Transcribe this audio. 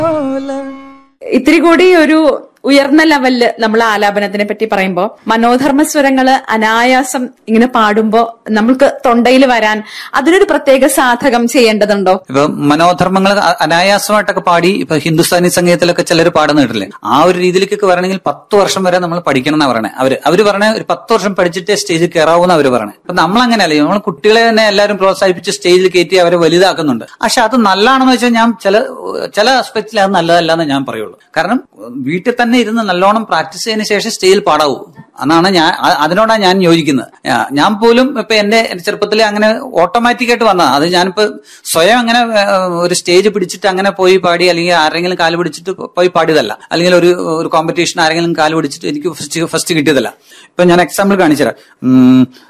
ഇത്തിരി കൂടി ഒരു ഉയർന്ന ലെവലില് നമ്മൾ ആലാപനത്തിനെ പറ്റി പറയുമ്പോൾ മനോധർമ്മ സ്വരങ്ങള് അനായാസം ഇങ്ങനെ പാടുമ്പോ നമ്മൾക്ക് തൊണ്ടയിൽ വരാൻ അതിനൊരു പ്രത്യേക സാധകം ചെയ്യേണ്ടതുണ്ടോ ഇപ്പൊ മനോധർമ്മങ്ങൾ അ- അനായാസമായിട്ടൊക്കെ പാടി ഇപ്പൊ ഹിന്ദുസ്ഥാനി സംഗീതത്തിലൊക്കെ ചിലർ പാടുന്ന കേട്ടില്ലേ ആ ഒരു രീതിയിലേക്കൊക്കെ വരണമെങ്കിൽ പത്ത് വർഷം വരെ നമ്മൾ പഠിക്കണം എന്നാ പറയണേ അവര് അവര് പറഞ്ഞ ഒരു പത്ത് വർഷം പഠിച്ചിട്ടേ സ്റ്റേജിൽ കയറാവൂന്ന് അവര് പറയണേ അപ്പൊ നമ്മൾ അങ്ങനെയല്ലേ നമ്മൾ കുട്ടികളെ തന്നെ എല്ലാവരും പ്രോത്സാഹിപ്പിച്ച് സ്റ്റേജിൽ കയറ്റി അവരെ വലുതാക്കുന്നുണ്ട് പക്ഷെ അത് നല്ലതാണെന്ന് വെച്ചാൽ ഞാൻ ചില ചില ആസ്പെക്റ്റിൽ അത് നല്ലതല്ല എന്ന് ഞാൻ പറയുള്ളൂ കാരണം വീട്ടിൽ തന്നെ ഇരുന്ന് നല്ലോണം പ്രാക്ടീസ് ചെയ്തതിന് ശേഷം സ്റ്റേജിൽ പാടാവൂ എന്നാണ് ഞാൻ അ- അതിനോടാണ് ഞാൻ യോജിക്കുന്നത് ഞാ- ഞാൻ പോലും ഇപ്പൊ എന്റെ എന്റെ ചെറുപ്പത്തിൽ അങ്ങനെ ഓട്ടോമാറ്റിക് ആയിട്ട് വന്നതാണ് അത് ഞാനിപ്പോ സ്വയം അങ്ങനെ ഏഹ്, ഒരു സ്റ്റേജ് പിടിച്ചിട്ട് അങ്ങനെ പോയി പാടി അല്ലെങ്കിൽ ആരെങ്കിലും കാല് പിടിച്ചിട്ട് പോയി പാടിയതല്ല അല്ലെങ്കിൽ ഒരു ഒരു കോമ്പറ്റീഷൻ ആരെങ്കിലും കാല് പിടിച്ചിട്ട് എനിക്ക് ഫസ്റ്റ് ഫസ്റ്റ് കിട്ടിയതല്ല ഇപ്പൊ ഞാൻ എക്സാമ്പിൾ കാണിച്ചുതരാം ഉം,